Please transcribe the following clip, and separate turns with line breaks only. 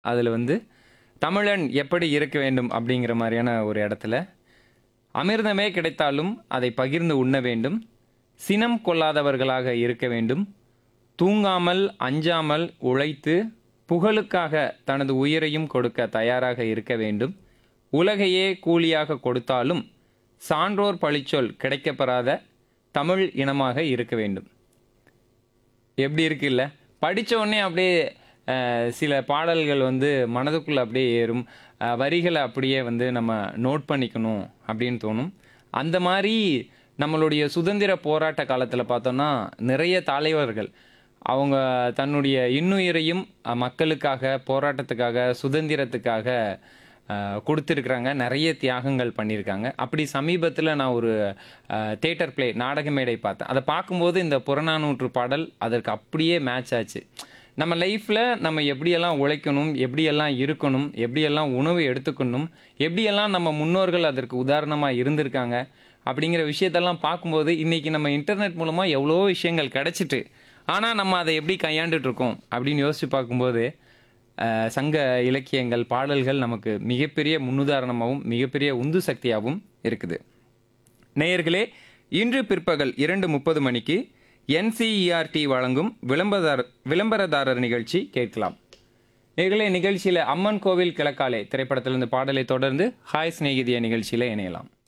அதில் வந்து தமிழன் எப்படி இருக்க வேண்டும் அப்படிங்கிற மாதிரியான ஒரு இடத்துல அமிர்தமே கிடைத்தாலும் அதை பகிர்ந்து உண்ண வேண்டும் சினம் கொள்ளாதவர்களாக இருக்க வேண்டும் தூங்காமல் அஞ்சாமல் உழைத்து புகழுக்காக தனது உயிரையும் கொடுக்க தயாராக இருக்க வேண்டும் உலகையே கூலியாக கொடுத்தாலும் சான்றோர் பழிச்சொல் கிடைக்கப்பெறாத தமிழ் இனமாக இருக்க வேண்டும் எப்படி இருக்குல்ல படிச்ச உடனே அப்படியே அஹ், சில பாடல்கள் வந்து மனதுக்குள்ள அப்படியே ஏறும் அஹ், வரிகளை அப்படியே வந்து நம்ம நோட் பண்ணிக்கணும் அப்படின்னு தோணும் அந்த மாதிரி நம்மளுடைய சுதந்திர போராட்ட காலத்தில் பார்த்தோம்னா நிறைய தலைவர்கள் அவங்க தன்னுடைய இன்னுயிரையும் அஹ், மக்களுக்காக போராட்டத்துக்காக சுதந்திரத்துக்காக அஹ், கொடுத்திருக்கிறாங்க நிறைய தியாகங்கள் பண்ணியிருக்காங்க அப்படி சமீபத்தில் நான் ஒரு தேட்டர் பிளே நாடக மேடை பார்த்தேன் அதை பார்க்கும்போது இந்த புறநானூற்று பாடல் அதற்கு அப்படியே மேட்ச் ஆச்சு நம்ம லைஃப்பில் நம்ம எப்படியெல்லாம் உழைக்கணும் எப்படியெல்லாம் இருக்கணும் எப்படியெல்லாம் உணவு எடுத்துக்கணும் எப்படியெல்லாம் நம்ம முன்னோர்கள் அதற்கு உதாரணமாக இருந்திருக்காங்க அப்படிங்கிற விஷயத்தெல்லாம் பார்க்கும்போது இன்றைக்கி நம்ம இன்டர்நெட் மூலமாக எவ்வளோ விஷயங்கள் கிடச்சிட்டு ஆனால் நம்ம அதை எப்படி கையாண்டுட்டு இருக்கோம் அப்படின்னு யோசித்து பார்க்கும்போது அஹ், சங்க இலக்கியங்கள் பாடல்கள் நமக்கு மிகப்பெரிய முன்னுதாரணமாகவும் மிகப்பெரிய உந்து சக்தியாகவும் இருக்குது நேயர்களே இன்று பிற்பகல் இரண்டு முப்பது மணிக்கு என்சிஇஆர்டி வழங்கும் விளம்பரதாரர் விளம்பரதாரர் நிகழ்ச்சி கேட்கலாம் நேயர்களே நிகழ்ச்சியில் அம்மன் கோவில் கிழக்காலே திரைப்படத்திலிருந்து பாடலை தொடர்ந்து ஹாய் சிநேகிதிய நிகழ்ச்சியில் இணையலாம்